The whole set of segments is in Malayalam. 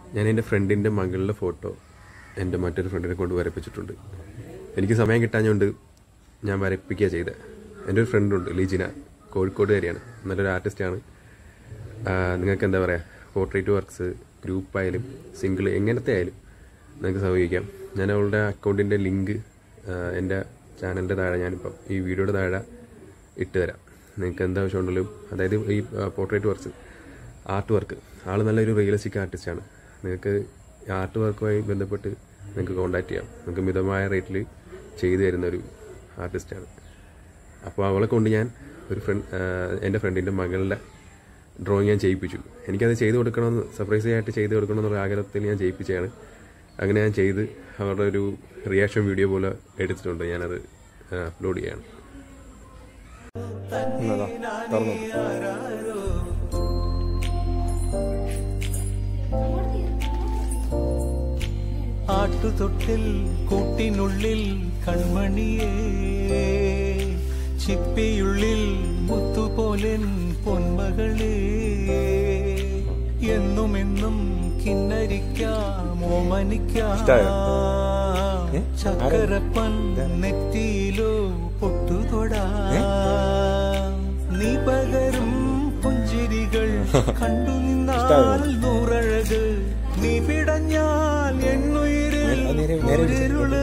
ഞാൻ എൻ്റെ ഫ്രണ്ടിൻ്റെ മകളുടെ ഫോട്ടോ എൻ്റെ മറ്റൊരു ഫ്രണ്ടിനെ കൊണ്ട് വരപ്പിച്ചിട്ടുണ്ട് എനിക്ക് സമയം കിട്ടാഞ്ഞുകൊണ്ട് ഞാൻ വരപ്പിക്കുക ചെയ്തത് എൻ്റെ ഒരു ഫ്രണ്ടുണ്ട് ലിജിന കോഴിക്കോടുകാരിയാണ് നല്ലൊരു ആർട്ടിസ്റ്റാണ് നിങ്ങൾക്ക് എന്താ പറയുക പോർട്രേറ്റ് വർക്ക്സ് ഗ്രൂപ്പായാലും സിംഗിൾ എങ്ങനത്തെ ആയാലും നിങ്ങൾക്ക് സമീപിക്കാം ഞാൻ അവളുടെ അക്കൗണ്ടിൻ്റെ ലിങ്ക് എൻ്റെ ചാനലിൻ്റെ താഴെ ഞാനിപ്പം ഈ വീഡിയോയുടെ താഴെ ഇട്ട് തരാം നിങ്ങൾക്ക് എന്താ ആവശ്യമുണ്ടെങ്കിലും അതായത് ഈ പോർട്രേറ്റ് വർക്ക്സ് ആർട്ട് വർക്ക് ആൾ നല്ലൊരു റിയലിസ്റ്റിക് ആർട്ടിസ്റ്റാണ് നിങ്ങൾക്ക് ആർട്ട് വർക്കുമായി ബന്ധപ്പെട്ട് നിങ്ങൾക്ക് കോൺടാക്ട് ചെയ്യാം നിങ്ങൾക്ക് മിതമായ റേറ്റിൽ ചെയ്തു തരുന്ന ഒരു ആർട്ടിസ്റ്റാണ് അപ്പോൾ അവളെ കൊണ്ട് ഞാൻ ഒരു ഫ്രണ്ട് എൻ്റെ ഫ്രണ്ടിൻ്റെ മകളുടെ ഡ്രോയിങ് ഞാൻ ചെയ്യിപ്പിച്ചു എനിക്കത് ചെയ്ത് കൊടുക്കണമെന്ന് സർപ്രൈസ് ആയിട്ട് ചെയ്ത് കൊടുക്കണമെന്നുള്ള ആഗ്രഹത്തിൽ ഞാൻ ചെയ്യിപ്പിച്ചതാണ് അങ്ങനെ ഞാൻ ചെയ്ത് അവരുടെ ഒരു റിയാക്ഷൻ വീഡിയോ പോലെ എടുത്തിട്ടുണ്ട് ഞാനത് അപ്ലോഡ് ചെയ്യാണ് എന്നതാ തുറന്നു ആട്ടുതൊട്ടിൽ കൂട്ടിനുള്ളിൽ കൺമണിയേ ചിപ്പിയുള്ളിൽ മുത്തുപോലൻ പൊന്മകളേ എന്നും എന്നും കിന്നരിക്കാം ഓമനിക്കാം ഇഷ്ടായോ? ഏ? ചക്കരപ്പൻ നെറ്റിയിലോ പൊട്ടുതൊടാ നീ പകരും പുഞ്ചിരികൾ കണ്ടു നിന്നാൽ നൂറഴക് നീ പിടഞ്ഞാൽ എന്നുയിരിൽ നേ- നേരെ- നേരെ പിടിച്ച്. ഒരിരുള്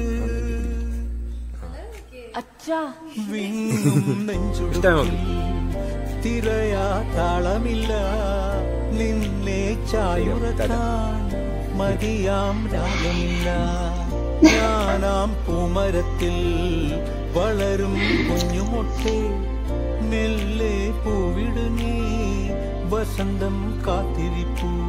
അച്ഛാ വിങ്ങും ഇഷ്ടമായി നെഞ്ചുടുക്കിൽ തിരയാ താളമില്ല നിന്നെ ചായുറക്കാൻ മതിയാം രാഗമില്ല ഞാനാം പൂമരത്തിൽ വളരും കുഞ്ഞുമൊട്ടെ മെല്ലെ പൂവിടു നീ വസന്തം കാത്തിരിപ്പൂ